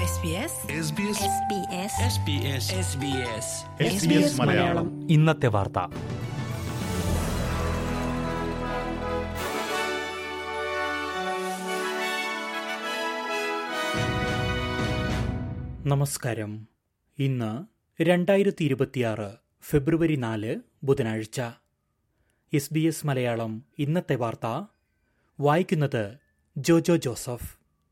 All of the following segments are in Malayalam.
SBS SBS മലയാളം ഇന്നത്തെ വാർത്ത നമസ്കാരം ഇന്ന് രണ്ടായിരത്തി ഇരുപത്തിയാറ് ഫെബ്രുവരി നാല് ബുധനാഴ്ച എസ് ബി എസ് മലയാളം ഇന്നത്തെ വാർത്ത വായിക്കുന്നത് ജോജോ ജോസഫ്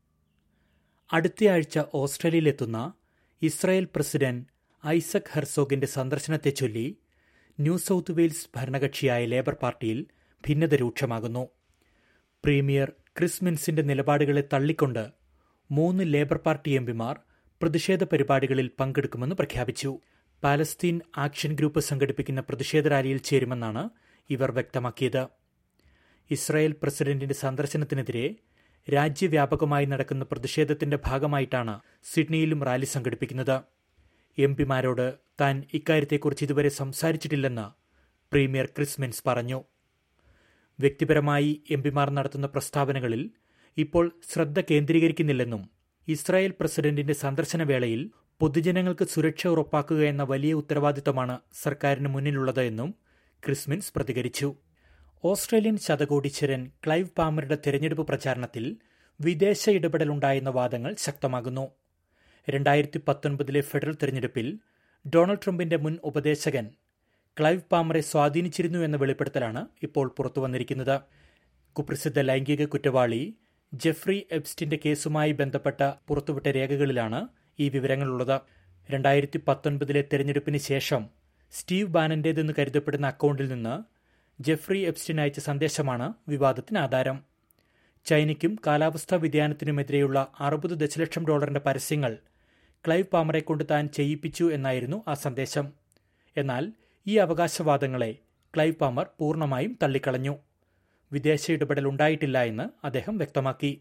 അടുത്തയാഴ്ച ഓസ്ട്രേലിയയിലെത്തുന്ന ഇസ്രായേൽ പ്രസിഡന്റ് ഐസക് ഹെർസോഗിന്റെ സന്ദർശനത്തെ ചൊല്ലി ന്യൂ സൌത്ത് വെയിൽസ് ഭരണകക്ഷിയായ ലേബർ പാർട്ടിയിൽ ഭിന്നത രൂക്ഷമാകുന്നു പ്രീമിയർ ക്രിസ് മിൻസിന്റെ നിലപാടുകളെ തള്ളിക്കൊണ്ട് മൂന്ന് ലേബർ പാർട്ടി എംപിമാർ പ്രതിഷേധ പരിപാടികളിൽ പങ്കെടുക്കുമെന്ന് പ്രഖ്യാപിച്ചു പാലസ്തീൻ ആക്ഷൻ ഗ്രൂപ്പ് സംഘടിപ്പിക്കുന്ന പ്രതിഷേധ റാലിയിൽ ചേരുമെന്നാണ് ഇവർ വ്യക്തമാക്കിയത് ഇസ്രായേൽ പ്രസിഡന്റിന്റെ സന്ദർശനത്തിനെതിരെ രാജ്യവ്യാപകമായി നടക്കുന്ന പ്രതിഷേധത്തിന്റെ ഭാഗമായിട്ടാണ് സിഡ്നിയിലും റാലി സംഘടിപ്പിക്കുന്നത് എംപിമാരോട് താൻ ഇക്കാര്യത്തെക്കുറിച്ച് ഇതുവരെ സംസാരിച്ചിട്ടില്ലെന്ന് പ്രീമിയർ ക്രിസ്മിൻസ് പറഞ്ഞു വ്യക്തിപരമായി എംപിമാർ നടത്തുന്ന പ്രസ്താവനകളിൽ ഇപ്പോൾ ശ്രദ്ധ കേന്ദ്രീകരിക്കുന്നില്ലെന്നും ഇസ്രായേൽ പ്രസിഡന്റിന്റെ സന്ദർശന വേളയിൽ പൊതുജനങ്ങൾക്ക് സുരക്ഷ ഉറപ്പാക്കുക എന്ന വലിയ ഉത്തരവാദിത്തമാണ് സർക്കാരിന് മുന്നിലുള്ളത് എന്നും ക്രിസ്മിൻസ് പ്രതികരിച്ചു ഓസ്ട്രേലിയൻ ശതകോടീശ്വരൻ ക്ലൈവ് പാമറുടെ തെരഞ്ഞെടുപ്പ് പ്രചാരണത്തിൽ വിദേശ ഇടപെടലുണ്ടായെന്ന വാദങ്ങൾ ശക്തമാകുന്നു രണ്ടായിരത്തി പത്തൊൻപതിലെ ഫെഡറൽ തെരഞ്ഞെടുപ്പിൽ ഡൊണാൾഡ് ട്രംപിന്റെ മുൻ ഉപദേശകൻ ക്ലൈവ് പാമറെ സ്വാധീനിച്ചിരുന്നു എന്ന വെളിപ്പെടുത്തലാണ് ഇപ്പോൾ പുറത്തുവന്നിരിക്കുന്നത് കുപ്രസിദ്ധ ലൈംഗിക കുറ്റവാളി ജെഫ്രി എബ്സ്റ്റിന്റെ കേസുമായി ബന്ധപ്പെട്ട പുറത്തുവിട്ട രേഖകളിലാണ് ഈ വിവരങ്ങളുള്ളത് രണ്ടായിരത്തി പത്തൊൻപതിലെ തെരഞ്ഞെടുപ്പിന് ശേഷം സ്റ്റീവ് ബാനന്റേതെന്ന് കരുതപ്പെടുന്ന അക്കൗണ്ടിൽ നിന്ന് ജെഫ്രി എബ്സ്റ്റിൻ അയച്ച സന്ദേശമാണ് വിവാദത്തിന് ആധാരം ചൈനയ്ക്കും കാലാവസ്ഥാ വ്യതിയാനത്തിനുമെതിരെയുള്ള അറുപത് ദശലക്ഷം ഡോളറിന്റെ പരസ്യങ്ങൾ ക്ലൈവ് പാമറെ കൊണ്ട് താൻ ചെയ്യിപ്പിച്ചു എന്നായിരുന്നു ആ സന്ദേശം എന്നാൽ ഈ അവകാശവാദങ്ങളെ ക്ലൈവ് പാമർ പൂർണ്ണമായും തള്ളിക്കളഞ്ഞു വിദേശ ഇടപെടൽ ഉണ്ടായിട്ടില്ല എന്ന് അദ്ദേഹം വ്യക്തമാക്കി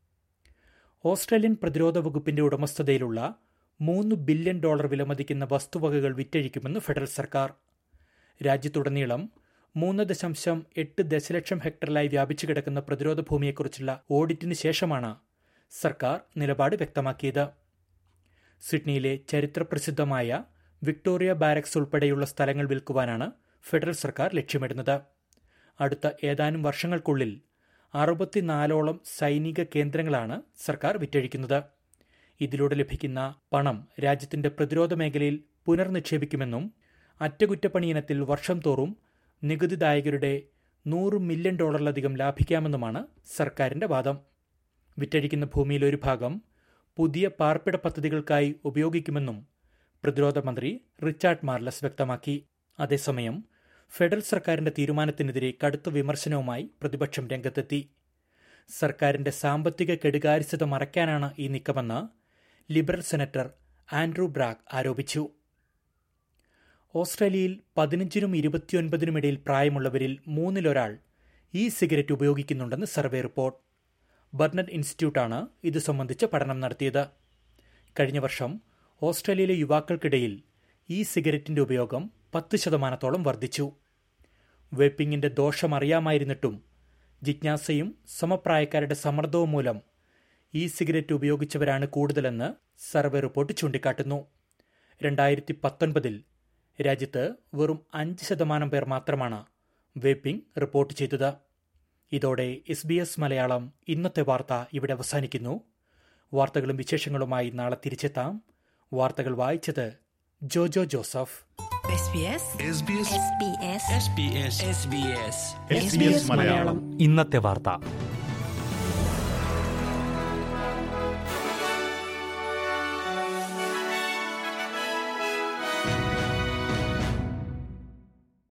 ഓസ്ട്രേലിയൻ പ്രതിരോധ വകുപ്പിന്റെ ഉടമസ്ഥതയിലുള്ള മൂന്ന് ബില്യൺ ഡോളർ വിലമതിക്കുന്ന വസ്തുവകകൾ വിറ്റഴിക്കുമെന്ന് ഫെഡറൽ സർക്കാർ രാജ്യത്തുടനീളം മൂന്ന് ദശാംശം എട്ട് ദശലക്ഷം ഹെക്ടറിലായി വ്യാപിച്ചു കിടക്കുന്ന പ്രതിരോധ ഭൂമിയെക്കുറിച്ചുള്ള ഓഡിറ്റിന് ശേഷമാണ് സർക്കാർ നിലപാട് വ്യക്തമാക്കിയത് സിഡ്നിയിലെ ചരിത്രപ്രസിദ്ധമായ വിക്ടോറിയ ബാരക്സ് ഉൾപ്പെടെയുള്ള സ്ഥലങ്ങൾ വിൽക്കുവാനാണ് ഫെഡറൽ സർക്കാർ ലക്ഷ്യമിടുന്നത് അടുത്ത ഏതാനും വർഷങ്ങൾക്കുള്ളിൽ അറുപത്തിനാലോളം സൈനിക കേന്ദ്രങ്ങളാണ് സർക്കാർ വിറ്റഴിക്കുന്നത് ഇതിലൂടെ ലഭിക്കുന്ന പണം രാജ്യത്തിന്റെ പ്രതിരോധ മേഖലയിൽ പുനർനിക്ഷേപിക്കുമെന്നും അറ്റകുറ്റപ്പണി ഇനത്തിൽ വർഷം തോറും നികുതിദായകരുടെ നൂറ് മില്യൺ ഡോളറിലധികം ലാഭിക്കാമെന്നുമാണ് സർക്കാരിന്റെ വാദം വിറ്റഴിക്കുന്ന ഭൂമിയിൽ ഒരു ഭാഗം പുതിയ പാർപ്പിട പദ്ധതികൾക്കായി ഉപയോഗിക്കുമെന്നും പ്രതിരോധ മന്ത്രി റിച്ചാർഡ് മാർലസ് വ്യക്തമാക്കി അതേസമയം ഫെഡറൽ സർക്കാരിന്റെ തീരുമാനത്തിനെതിരെ കടുത്ത വിമർശനവുമായി പ്രതിപക്ഷം രംഗത്തെത്തി സർക്കാരിന്റെ സാമ്പത്തിക കെടുകാര്യസ്ഥത മറയ്ക്കാനാണ് ഈ നീക്കമെന്ന് ലിബറൽ സെനറ്റർ ആൻഡ്രൂ ബ്രാഗ് ആരോപിച്ചു ഓസ്ട്രേലിയയിൽ പതിനഞ്ചിനും ഇരുപത്തിയൊൻപതിനും ഇടയിൽ പ്രായമുള്ളവരിൽ മൂന്നിലൊരാൾ ഇ സിഗരറ്റ് ഉപയോഗിക്കുന്നുണ്ടെന്ന് സർവേ റിപ്പോർട്ട് ബർണറ്റ് ഇൻസ്റ്റിറ്റ്യൂട്ടാണ് ഇത് സംബന്ധിച്ച പഠനം നടത്തിയത് കഴിഞ്ഞ വർഷം ഓസ്ട്രേലിയയിലെ യുവാക്കൾക്കിടയിൽ ഇ സിഗരറ്റിന്റെ ഉപയോഗം പത്ത് ശതമാനത്തോളം വർദ്ധിച്ചു വേപ്പിംഗിന്റെ ദോഷം അറിയാമായിരുന്നിട്ടും ജിജ്ഞാസയും സമപ്രായക്കാരുടെ സമ്മർദ്ദവും മൂലം ഇ സിഗരറ്റ് ഉപയോഗിച്ചവരാണ് കൂടുതലെന്ന് സർവേ റിപ്പോർട്ട് ചൂണ്ടിക്കാട്ടുന്നു രണ്ടായിരത്തി പത്തൊൻപതിൽ രാജ്യത്ത് വെറും അഞ്ച് ശതമാനം പേർ മാത്രമാണ് വേപ്പിംഗ് റിപ്പോർട്ട് ചെയ്തത് ഇതോടെ എസ് ബി എസ് മലയാളം ഇന്നത്തെ വാർത്ത ഇവിടെ അവസാനിക്കുന്നു വാർത്തകളും വിശേഷങ്ങളുമായി നാളെ തിരിച്ചെത്താം വാർത്തകൾ വായിച്ചത് ജോജോ ജോസഫ് SBS മലയാളം ഇന്നത്തെ വാർത്ത